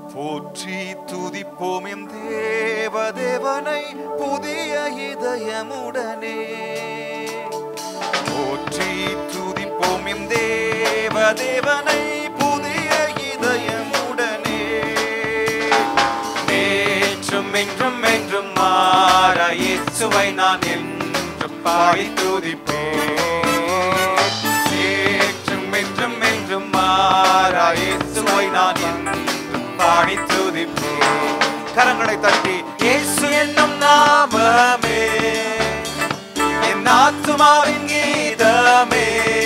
போற்றி துதிப்போம் எம் தேவதேவனை புதிய இதயமுடனே போற்றி துதிப்போம் எம் தேவதேவனை புதிய இதயமுடனே நேற்றும் என்றும் என்றும் மாற இயேசுவை நான் என்றும் பாடி துதிப்பேன் நேற்றும் என்றும் என்றும் மாற இயேசுவை நான் என்றும் பாடி துதிப்பேன் கரங்களை தட்டி இயேசு என்னும் நாமமே என் ஆத்துமாவின் கீதமே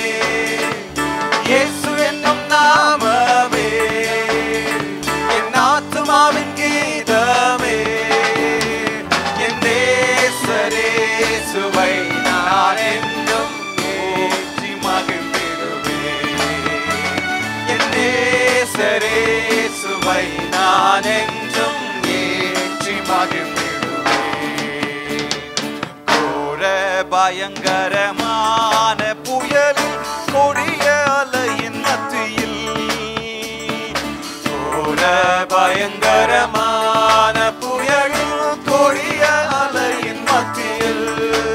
இயேசு என்னும் நாமமே என் ஆத்துமாவின் கீதமே என் நேசரேசுவை நான் என்றும் ஏற்றி மகிழ்ந்திடுவேன் என் நேசரேசுவை நான் என்றும் ஏற்றி மகிழ்ந்திடுவேன் கோர பயங்கரமான புயலில் கொடிய அலையின் மத்தியில் கோர பயங்கரமான புயலில் கொடிய அலையின் மத்தியில்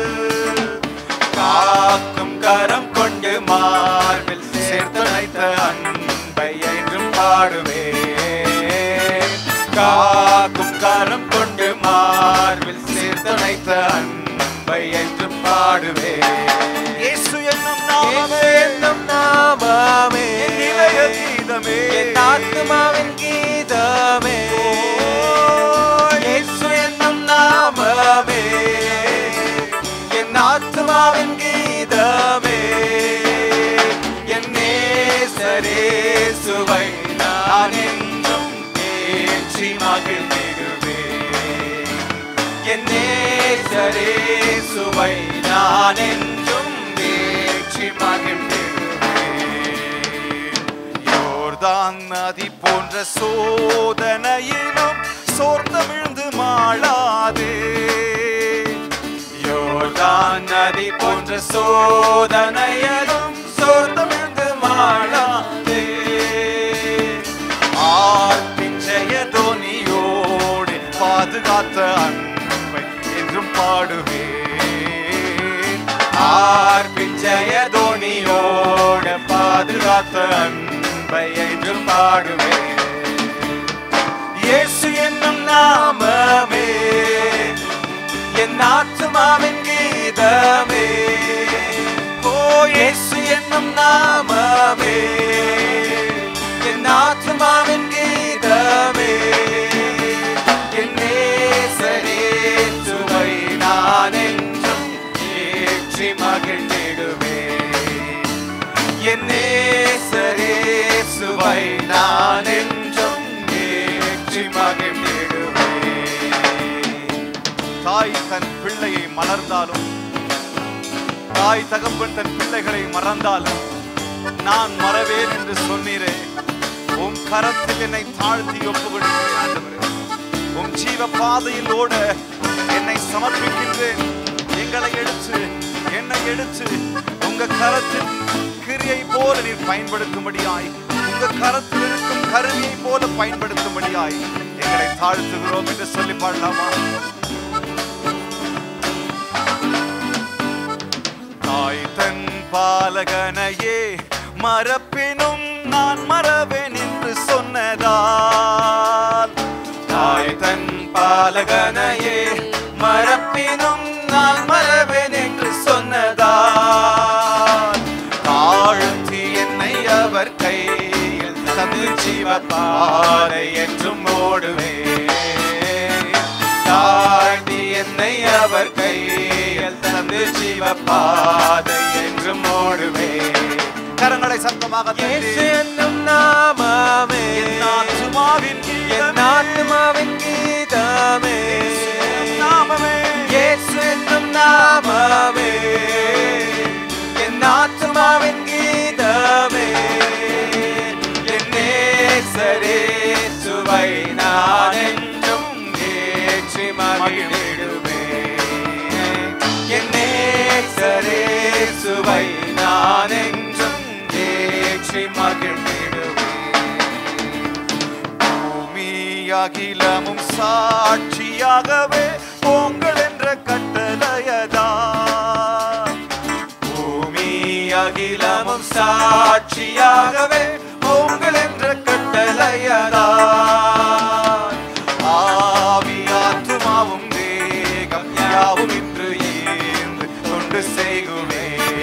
காக்கும் கரம் கொண்டு மார்பில் சேர்த்தனைத்த அன்பை என்றும் பாடுவேன் காக்கும் கரம் கொண்டு மார்பில் சேர்த்தனைத்த அன்பை என்றும் பாடுவேன் இயேசு என்னும் நாமமே என்னும் நாமமே இளைய கீதமே என் ஆத்மாவின் கீதமே இயேசு என்னும் நாமமே என் ஆத்மாவின் கீதமே என் நேசரேசுவை நான் என்றும் ஏற்றி மகிழ்ந்திடுவேன் என் நேசரேசுவை நான் என்றும் ஏற்றி மகிழ்ந்திடுவேன் யோர்தான் நதி போன்ற சோதனையிலும் சோர்ந்தமிழ்ந்து மாளாதே யோர்தான் நதி போன்ற சோதனையிலும் சோர்ந்தமிழ்ந்து மாளாதே ஆர்ப்பின் ஜெயதோனியோடு பாதுகாத்த அன்பை என்றும் பாடுவேன் ஆர்ப்பின் ஜெயதோனியோடு பாதுகாத்த அன்பை என்றும் பாடுவேன் இயேசு என்னும் நாமமே என் ஆத்மாவின் கீதமே ஓ இயேசு என்னும் நாமமே என் ஆத்மாவின் கீதமே என் நேசரேசுவை நான் என்றும் ஏற்றி மகிழ்ந்திடுவேன் என் நேசரேசுவை நான் என்றும் ஏற்றி மகிழ்ந்திடுவேன் தாய் தன் பிள்ளையை மலர்ந்தாலும் தாய் தகப்பன் தன் பிள்ளைகளை மறந்தாலும் நான் மறவேன் என்று சொன்னீரே உம் கரத்தில் என்னை தாழ்த்தி ஒப்பு கொடுக்கிறேன் ஆண்டவரே உம் ஜீவ பாதையில் ஓட என்னை சமர்ப்பிக்கின்றேன் எங்களை எடுத்து என்னை எடுத்து உங்க கரத்தில் கிரியை போல நீர் பயன்படுத்தும்படியாய் உங்க கரத்தில் இருக்கும் கருவியை போல பயன்படுத்தும்படியாய் எங்களை தாழ்த்துகிறோம் என்று சொல்லி பாடலாமா தாய் தன் பாலகனையே மறப்பினும் நான் மறவேன் என்று சொன்னதால் தாய் தன் பாலகனையே மறப்பினும் நான் மறவேன் என்று சொன்னதால் தாழ்த்தி என்னை அவர் கையில் தந்து ஜீவ பாதை என்றும் ஓடுவேன் தாழ்த்தி என்னை அவர் கையில் தந்து ஜீவ பாதை என்றும் ஓடுவேன் கரங்களை சத்தமாக இயேசு என்னும் நாமமே என் ஆத்துமாவின் என் ஆத்மாவின் கீதமே நாமமே இயேசு என்னும் நாமமே என் ஆத்மாவின் கீதமே என் நேசரேசுவை நான் என்றும் ஏற்றி மகிழ்ந்திடுவேன் என் நேசரேசுவை நான் என்றும் ஏற்றி மகிழ்ந்திடுவேன் பூமி அகிலமும் சாட்சியாகவே உங்கள் என்ற கட்டளையதான் பூமி அகிலமும் சாட்சியாகவே உங்கள் என்ற கட்டளையதான் ஆவி ஆத்துமாவும் தேகம் யாவும் இன்று ஏந்து கொண்டு செய்குவே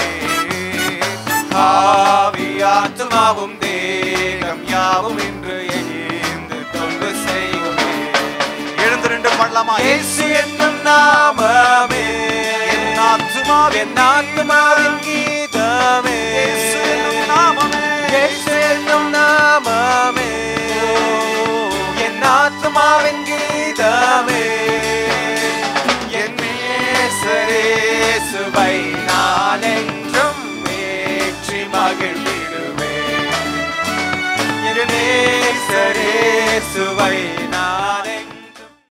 ஆவி ஆத்துமாவும் தேகம் யாவும் இன்று ஏந்து தொண்டு செய்யுமே எழுந்து ரெண்டு பண்ணலாமா இயேசு என்னும் நாமமே என் ஆத்துமாவின் என் ஆத்மாவின் கீதமே இயேசு என்னும் நாமமே. இயேசு என்னும் நாமமே என் ஆத்மாவின் கீதமே என் நேசரேசுவை நான் என்றும் ஏற்றி மகிழ்ந்திடுவேன் என் நேசரேசுவை